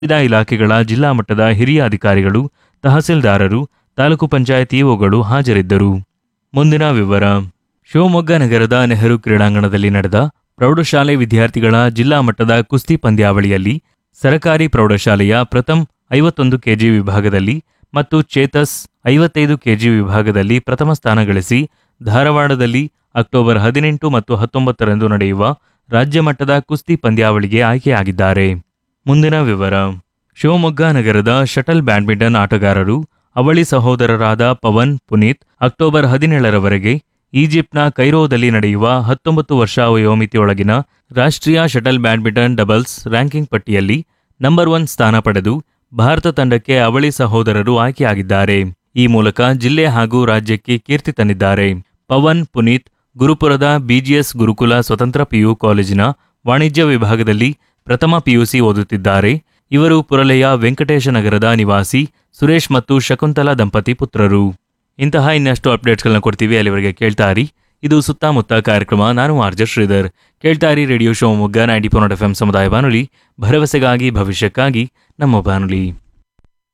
ವಿವಿಧ ಇಲಾಖೆಗಳ ಜಿಲ್ಲಾ ಮಟ್ಟದ ಹಿರಿಯ ಅಧಿಕಾರಿಗಳು ತಹಸೀಲ್ದಾರರು ತಾಲೂಕು ಪಂಚಾಯತ್ ಇಒಗಳು ಹಾಜರಿದ್ದರು ಮುಂದಿನ ವಿವರ ಶಿವಮೊಗ್ಗ ನಗರದ ನೆಹರು ಕ್ರೀಡಾಂಗಣದಲ್ಲಿ ನಡೆದ ಪ್ರೌಢಶಾಲೆ ವಿದ್ಯಾರ್ಥಿಗಳ ಜಿಲ್ಲಾ ಮಟ್ಟದ ಕುಸ್ತಿ ಪಂದ್ಯಾವಳಿಯಲ್ಲಿ ಸರಕಾರಿ ಪ್ರೌಢಶಾಲೆಯ ಪ್ರಥಮ್ ಐವತ್ತೊಂದು ಕೆಜಿ ವಿಭಾಗದಲ್ಲಿ ಮತ್ತು ಚೇತಸ್ ಐವತ್ತೈದು ಕೆಜಿ ವಿಭಾಗದಲ್ಲಿ ಪ್ರಥಮ ಸ್ಥಾನ ಗಳಿಸಿ ಧಾರವಾಡದಲ್ಲಿ ಅಕ್ಟೋಬರ್ ಹದಿನೆಂಟು ಮತ್ತು ಹತ್ತೊಂಬತ್ತರಂದು ನಡೆಯುವ ರಾಜ್ಯ ಮಟ್ಟದ ಕುಸ್ತಿ ಪಂದ್ಯಾವಳಿಗೆ ಆಯ್ಕೆಯಾಗಿದ್ದಾರೆ ಮುಂದಿನ ವಿವರ ಶಿವಮೊಗ್ಗ ನಗರದ ಶಟಲ್ ಬ್ಯಾಡ್ಮಿಂಟನ್ ಆಟಗಾರರು ಅವಳಿ ಸಹೋದರರಾದ ಪವನ್ ಪುನೀತ್ ಅಕ್ಟೋಬರ್ ಹದಿನೇಳರವರೆಗೆ ಈಜಿಪ್ಟ್ನ ಕೈರೋದಲ್ಲಿ ನಡೆಯುವ ಹತ್ತೊಂಬತ್ತು ವರ್ಷ ವಯೋಮಿತಿಯೊಳಗಿನ ರಾಷ್ಟ್ರೀಯ ಶಟಲ್ ಬ್ಯಾಡ್ಮಿಂಟನ್ ಡಬಲ್ಸ್ ರ್ಯಾಂಕಿಂಗ್ ಪಟ್ಟಿಯಲ್ಲಿ ನಂಬರ್ ಒನ್ ಸ್ಥಾನ ಪಡೆದು ಭಾರತ ತಂಡಕ್ಕೆ ಅವಳಿ ಸಹೋದರರು ಆಯ್ಕೆಯಾಗಿದ್ದಾರೆ ಈ ಮೂಲಕ ಜಿಲ್ಲೆ ಹಾಗೂ ರಾಜ್ಯಕ್ಕೆ ಕೀರ್ತಿ ತಂದಿದ್ದಾರೆ ಪವನ್ ಪುನೀತ್ ಗುರುಪುರದ ಬಿಜಿಎಸ್ ಗುರುಕುಲ ಸ್ವತಂತ್ರ ಪಿಯು ಕಾಲೇಜಿನ ವಾಣಿಜ್ಯ ವಿಭಾಗದಲ್ಲಿ ಪ್ರಥಮ ಪಿಯುಸಿ ಓದುತ್ತಿದ್ದಾರೆ ಇವರು ಪುರಲೆಯ ವೆಂಕಟೇಶ ನಗರದ ನಿವಾಸಿ ಸುರೇಶ್ ಮತ್ತು ಶಕುಂತಲಾ ದಂಪತಿ ಪುತ್ರರು ಇಂತಹ ಇನ್ನಷ್ಟು ಅಪ್ಡೇಟ್ಸ್ಗಳನ್ನ ಕೊಡ್ತೀವಿ ಅಲ್ಲಿವರೆಗೆ ಕೇಳ್ತಾ ಇರಿ ಇದು ಸುತ್ತಮುತ್ತ ಕಾರ್ಯಕ್ರಮ ನಾನು ಆರ್ಜ ಶ್ರೀಧರ್ ಕೇಳ್ತಾ ಇರಿ radio Shivamogga ninety four F M ಸಮುದಾಯ ಬಾನುಲಿ ಭರವಸೆಗಾಗಿ ಭವಿಷ್ಯಕ್ಕಾಗಿ ನಮ್ಮ ಬಾನುಲಿ